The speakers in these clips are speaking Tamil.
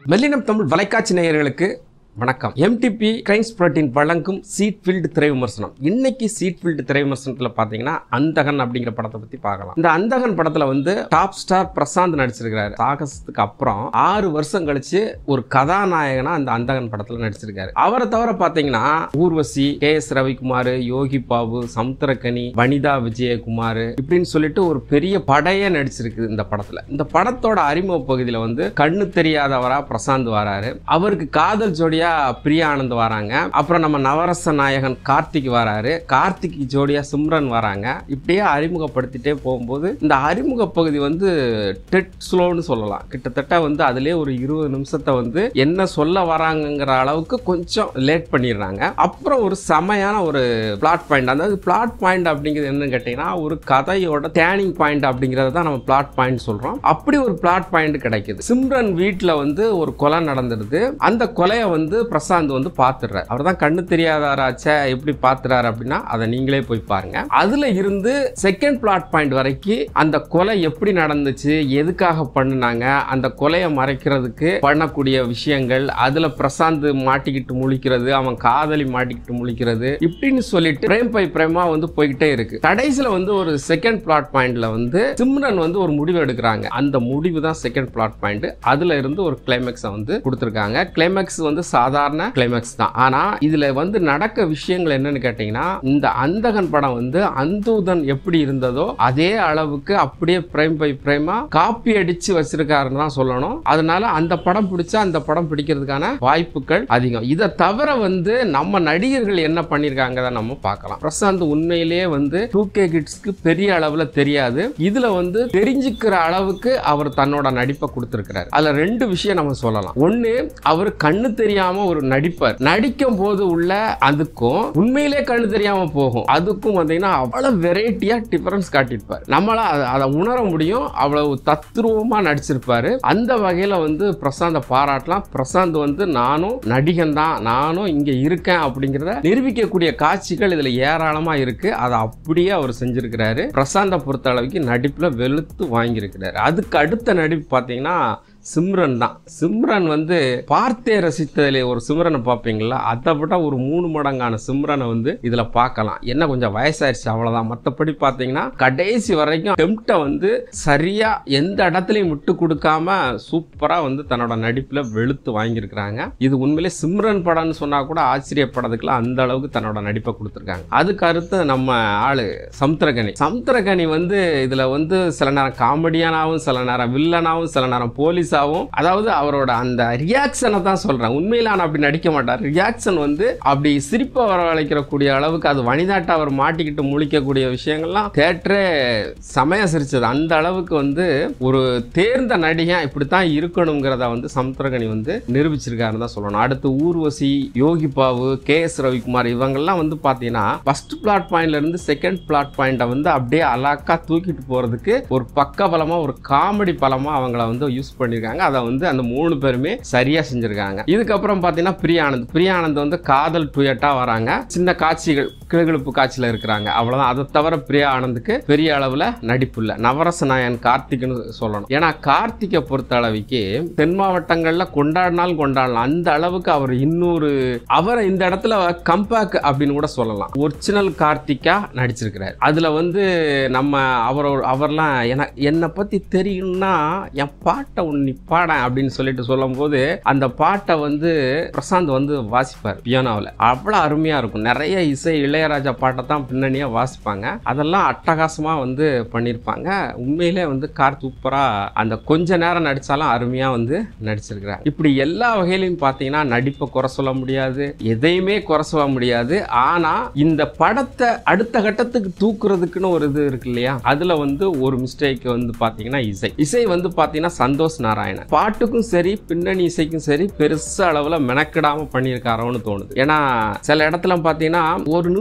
மெல்லினம் தமிழ் வலைக்காட்சி நேயர்களுக்கு வணக்கம் எம்டிபி கிரைம்ஸ் புரோட்டீன் வழங்கும் சீட் ஃபீல்டு திரை விமர்சனம் இன்னைக்கு சீட் ஃபீல்டு திரை விமர்சனத்தில் பார்த்தீங்கன்னா அந்தகன் அப்படிங்கிற படத்தை பற்றி பார்க்கலாம் இந்த அந்தகன் படத்தில் வந்து டாப் ஸ்டார் பிரசாந்த் நடிச்சிருக்காரு சாகசத்துக்கு அப்புறம் ஆறு வருஷம் கழிச்சு ஒரு கதாநாயகனா அந்த அந்தகன் படத்தில் நடிச்சிருக்காரு அவரை தவிர பார்த்தீங்கன்னா ஊர்வசி கே எஸ் ரவிக்குமார் யோகி பாபு சமுத்திரக்கனி வனிதா விஜயகுமார் இப்படின்னு சொல்லிட்டு ஒரு பெரிய படையே நடிச்சிருக்கு இந்த படத்துல இந்த படத்தோட அறிமுக பகுதியில் வந்து கண்ணு தெரியாதவரா பிரசாந்த் வராரு அவருக்கு காதல் ஜோடியா பிரியா ஆனந்த் வராங்க அப்புறம் நம்ம நவரச நாயகன் கார்த்திக் வராரு கார்த்திக் ஜோடியா சிம்ரன் வராங்க இப்படியே அறிமுகப்படுத்திட்டே போகும்போது இந்த அறிமுக பகுதி வந்து டெட் ஸ்லோன்னு சொல்லலாம் கிட்டத்தட்ட வந்து அதுலயே ஒரு இருபது நிமிஷத்தை வந்து என்ன சொல்ல வராங்கங்கிற அளவுக்கு கொஞ்சம் லேட் பண்ணிடுறாங்க அப்புறம் ஒரு செமையான ஒரு பிளாட் பாயிண்ட் அதாவது பிளாட் பாயிண்ட் அப்படிங்கிறது என்னன்னு கேட்டீங்கன்னா ஒரு கதையோட டேர்னிங் பாயிண்ட் அப்படிங்கறத தான் நம்ம பிளாட் பாயிண்ட் சொல்றோம் அப்படி ஒரு பிளாட் பாயிண்ட் கிடைக்குது சிம்ரன் வீட்ல வந்து ஒரு கொலை நடந்துடுது அந்த கொலையை வந்து பிரசாந்த் வந்து பாத்துறாரு அவர் தான் கண்ணு தெரியாதாராச்சே எப்படி பாத்துறாரு அப்படின்னா அதை நீங்களே போய் பாருங்க அதுல இருந்து செகண்ட் பிளாட் பாயிண்ட் வரைக்கும் அந்த கொலை எப்படி நடந்துச்சு எதுக்காக பண்ணுனாங்க அந்த கொலையை மறைக்கிறதுக்கு பண்ணக்கூடிய விஷயங்கள் அதுல பிரசாந்த் மாட்டிக்கிட்டு முழிக்கிறது அவன் காதலி மாட்டிக்கிட்டு முழிக்கிறது இப்படின்னு சொல்லிட்டு பிரேம் பை பிரேமா வந்து போய்கிட்டே இருக்கு கடைசியில வந்து ஒரு செகண்ட் பிளாட் பாயிண்ட்ல வந்து சிம்ரன் வந்து ஒரு முடிவு எடுக்கிறாங்க அந்த முடிவு தான் செகண்ட் பிளாட் பாயிண்ட் அதுல இருந்து ஒரு கிளைமேக்ஸ் வந்து கொடுத்துருக்காங்க கிளைமேக்ஸ் வந்து சாதாரண கிளைமேக்ஸ் தான் ஆனா இதுல வந்து நடக்க விஷயங்கள் என்னன்னு கேட்டீங்கன்னா இந்த அந்தகன் படம் வந்து அந்தூதன் எப்படி இருந்ததோ அதே அளவுக்கு அப்படியே பிரேம் பை பிரேமா காப்பி அடிச்சு வச்சிருக்காருன்னு தான் சொல்லணும் அதனால அந்த படம் பிடிச்சா அந்த படம் பிடிக்கிறதுக்கான வாய்ப்புகள் அதிகம் இதை தவிர வந்து நம்ம நடிகர்கள் என்ன பண்ணிருக்காங்க நம்ம பார்க்கலாம் பிரசாந்த் உண்மையிலேயே வந்து டூ கே கிட்ஸ்க்கு பெரிய அளவுல தெரியாது இதுல வந்து தெரிஞ்சுக்கிற அளவுக்கு அவர் தன்னோட நடிப்பை கொடுத்திருக்கிறார் அதுல ரெண்டு விஷயம் நம்ம சொல்லலாம் ஒண்ணு அவர் கண்ணு தெரியாம ஒரு நடிப்பர் நடிக்கும் போது உள்ள அதுக்கும் உண்மையிலே கண்ணு தெரியாம போகும் அதுக்கும் வந்தீங்கன்னா அவ்வளவு வெரைட்டியா டிஃபரன்ஸ் காட்டியிருப்பார் நம்மளா அத- அதை உணர முடியும் அவ்வளவு தத்ரூபமா நடிச்சிருப்பாரு அந்த வகையில வந்து பிரசாந்த பாராட்டலாம் பிரசாந்த் வந்து நானும் நடிகன் தான் நானும் இங்க இருக்கேன் அப்படிங்கிறத நிரூபிக்கக்கூடிய காட்சிகள் இதுல ஏராளமா இருக்கு அதை அப்படியே அவர் செஞ்சிருக்கிறாரு பிரசாந்த பொறுத்த அளவுக்கு நடிப்புல வெளுத்து வாங்கியிருக்கிறாரு அதுக்கு அடுத்த நடிப்பு பாத்தீங்கன்னா சிம்ரன் தான் சிம்ரன் வந்து பார்த்தே ரசித்ததிலே ஒரு சிம்ரனை பார்ப்பீங்களா அதை விட ஒரு மூணு மடங்கான சிம்ரனை வந்து இதுல பார்க்கலாம் என்ன கொஞ்சம் வயசாயிருச்சு அவ்வளவுதான் மற்றபடி பார்த்தீங்கன்னா கடைசி வரைக்கும் டெம்ப்டை வந்து சரியா எந்த இடத்துலையும் விட்டு கொடுக்காம சூப்பரா வந்து தன்னோட நடிப்புல வெளுத்து வாங்கியிருக்கிறாங்க இது உண்மையிலே சிம்ரன் படம்னு சொன்னா கூட ஆச்சரியப்படதுக்குலாம் அந்த அளவுக்கு தன்னோட நடிப்பை கொடுத்துருக்காங்க அதுக்கு அடுத்து நம்ம ஆளு சமுத்திரகனி சமுத்திரகனி வந்து இதுல வந்து சில நேரம் காமெடியானாவும் சில நேரம் வில்லனாவும் சில நேரம் போலீஸாவும் அதாவது அவரோட அந்த ரியாக்ஷனை தான் சொல்றேன் உண்மையில நான் அப்படி நடிக்க மாட்டார் ரியாக்ஷன் வந்து அப்படி சிரிப்பை வரவழைக்கக்கூடிய அளவுக்கு அது வனிதாட்ட அவர் மாட்டிக்கிட்டு முழிக்கக்கூடிய விஷயங்கள்லாம் தேட்டரே சமய சிரிச்சது அந்த அளவுக்கு வந்து ஒரு தேர்ந்த நடிகன் இப்படித்தான் இருக்கணுங்கிறத வந்து சமுத்திரகனி வந்து நிரூபிச்சிருக்காருன்னு தான் சொல்லணும் அடுத்து ஊர்வசி யோகி பாபு கே எஸ் ரவிக்குமார் இவங்கெல்லாம் வந்து பார்த்தீங்கன்னா ஃபர்ஸ்ட் பிளாட் பாயிண்ட்ல இருந்து செகண்ட் பிளாட் பாயிண்ட்டை வந்து அப்படியே அலாக்கா தூக்கிட்டு போறதுக்கு ஒரு பக்க பலமா ஒரு காமெடி பலமா அவங்கள வந்து யூஸ் பண்ணியிருக்காங்க அதை வந்து அந்த மூணு பேருமே சரியா செஞ்சிருக்காங்க இதுக்கப்புறம் பார்த்தீங்கன்னா பிரியானந்த் பிரியானந்த் வந்து காதல் டுயட்டா வராங்க சின்ன காட்சிகள் கிளுகிழுப்பு காட்சியில் இருக்கிறாங்க அவ்வளவுதான் அதை தவிர பிரியா ஆனந்துக்கு பெரிய அளவுல நடிப்பு இல்லை நவரச நாயன் கார்த்திக்னு சொல்லணும் ஏன்னா கார்த்திகை பொறுத்த அளவுக்கு தென் மாவட்டங்கள்ல கொண்டாடினாலும் கொண்டாடலாம் அந்த அளவுக்கு அவர் இன்னொரு அவரை இந்த இடத்துல கம்பேக் அப்படின்னு கூட சொல்லலாம் ஒரிஜினல் கார்த்திகா நடிச்சிருக்கிறார் அதுல வந்து நம்ம அவரோட அவர்லாம் என என்னை பத்தி தெரியும்னா என் பாட்டை ஒன்று நீ பாடேன் அப்படின்னு சொல்லிட்டு சொல்லும்போது அந்த பாட்டை வந்து பிரசாந்த் வந்து வாசிப்பார் பியானோவில் அவ்வளோ அருமையா இருக்கும் நிறைய இசை இளையராஜா பாட்டை தான் பின்னணியா வாசிப்பாங்க அதெல்லாம் அட்டகாசமா வந்து பண்ணியிருப்பாங்க உண்மையிலே வந்து கார் சூப்பரா அந்த கொஞ்ச நேரம் நடிச்சாலும் அருமையா வந்து நடிச்சிருக்கிறார் இப்படி எல்லா வகையிலையும் பார்த்தீங்கன்னா நடிப்பை குறை சொல்ல முடியாது எதையுமே குறை சொல்ல முடியாது ஆனா இந்த படத்தை அடுத்த கட்டத்துக்கு தூக்குறதுக்குன்னு ஒரு இது இருக்கு இல்லையா அதுல வந்து ஒரு மிஸ்டேக் வந்து பாத்தீங்கன்னா இசை இசை வந்து பாத்தீங்கன்னா சந்தோஷ் நாராயணன் பாட்டுக்கும் சரி பின்னணி இசைக்கும் சரி பெருசா அளவுல மெனக்கிடாம பண்ணியிருக்காரோன்னு தோணுது ஏன்னா சில இடத்துல பாத்தீங்கன்னா ஒரு நிமிஷம்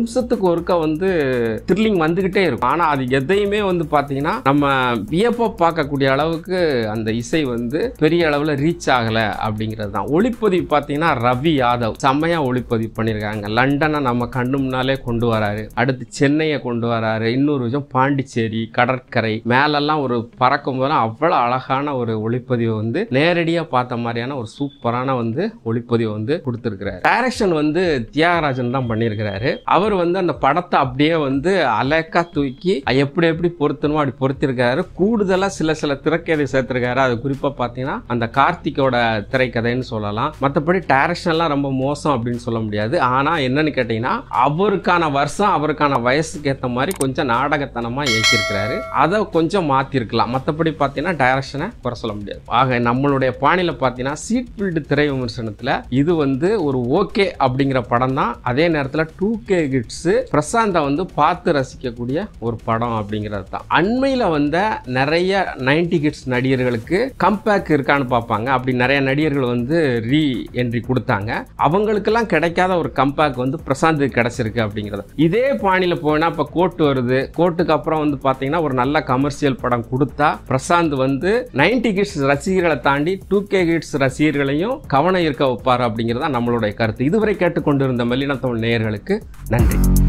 நிமிஷத்துக்கு ஒருக்கா வந்து த்ரில்லிங் வந்துகிட்டே இருக்கும் ஆனா அது எதையுமே வந்து பாத்தீங்கன்னா நம்ம வியப்ப பார்க்கக்கூடிய அளவுக்கு அந்த இசை வந்து பெரிய அளவுல ரீச் ஆகல அப்படிங்கிறது தான் ஒளிப்பதிவு பாத்தீங்கன்னா ரவி யாதவ் செம்மையா ஒளிப்பதிவு பண்ணியிருக்காங்க லண்டனை நம்ம கண்டு முன்னாலே கொண்டு வராரு அடுத்து சென்னையை கொண்டு வராரு இன்னொரு விஷயம் பாண்டிச்சேரி கடற்கரை மேலெல்லாம் ஒரு பறக்கும் போது அவ்வளவு அழகான ஒரு ஒளிப்பதிவு வந்து நேரடியா பார்த்த மாதிரியான ஒரு சூப்பரான வந்து ஒளிப்பதிவு வந்து கொடுத்துருக்கிறாரு டைரக்ஷன் வந்து தியாகராஜன் தான் பண்ணியிருக்கிறாரு அவர் வந்து அந்த படத்தை அப்படியே வந்து அலக்கா தூக்கி எப்படி எப்படி பொருத்தணுமோ அப்படி பொருத்திருக்காரு கூடுதலா சில சில திரைக்கதை சேர்த்திருக்காரு அது குறிப்பா பார்த்தீங்கன்னா அந்த கார்த்திகோட திரைக்கதைன்னு சொல்லலாம் மற்றபடி டைரக்ஷன்லாம் ரொம்ப மோசம் அப்படின்னு சொல்ல முடியாது ஆனா என்னன்னு கேட்டீங்கன்னா அவருக்கான வருஷம் அவருக்கான வயசுக்கு ஏற்ற மாதிரி கொஞ்சம் நாடகத்தனமா இயக்கியிருக்கிறாரு அதை கொஞ்சம் மாத்திருக்கலாம் மற்றபடி பார்த்தீங்கன்னா டைரக்ஷனை குறை சொல்ல முடியாது ஆக நம்மளுடைய பாணியில பார்த்தீங்கன்னா சீட் ஃபீல்டு திரை விமர்சனத்துல இது வந்து ஒரு ஓகே அப்படிங்கிற படம் தான் அதே நேரத்தில் டூ கே கிட்ஸ் பிரசாந்தை வந்து பார்த்து ரசிக்கக்கூடிய ஒரு படம் அப்படிங்கிறது தான் அண்மையில் வந்த நிறைய நைன்டி கிட்ஸ் நடிகர்களுக்கு கம்பேக் இருக்கான்னு பார்ப்பாங்க அப்படி நிறைய நடிகர்கள் வந்து ரீ என்ட்ரி கொடுத்தாங்க அவங்களுக்கெல்லாம் கிடைக்காத ஒரு கம்பேக் வந்து பிரசாந்துக்கு கிடைச்சிருக்கு அப்படிங்கிறது இதே பாணியில் போனால் இப்போ கோர்ட் வருது கோர்ட்டுக்கு அப்புறம் வந்து பார்த்தீங்கன்னா ஒரு நல்ல கமர்ஷியல் படம் கொடுத்தா பிரசாந்த் வந்து நைன்டி கிட்ஸ் ரசிகர்களை தாண்டி டூ கே கிட்ஸ் ரசிகர்களையும் கவனம் இருக்க வைப்பார் அப்படிங்கிறது தான் நம்மளுடைய கருத்து இதுவரை கேட்டுக்கொண்டிருந்த மெல்லின தமிழ் நேயர்களுக்கு நன்றி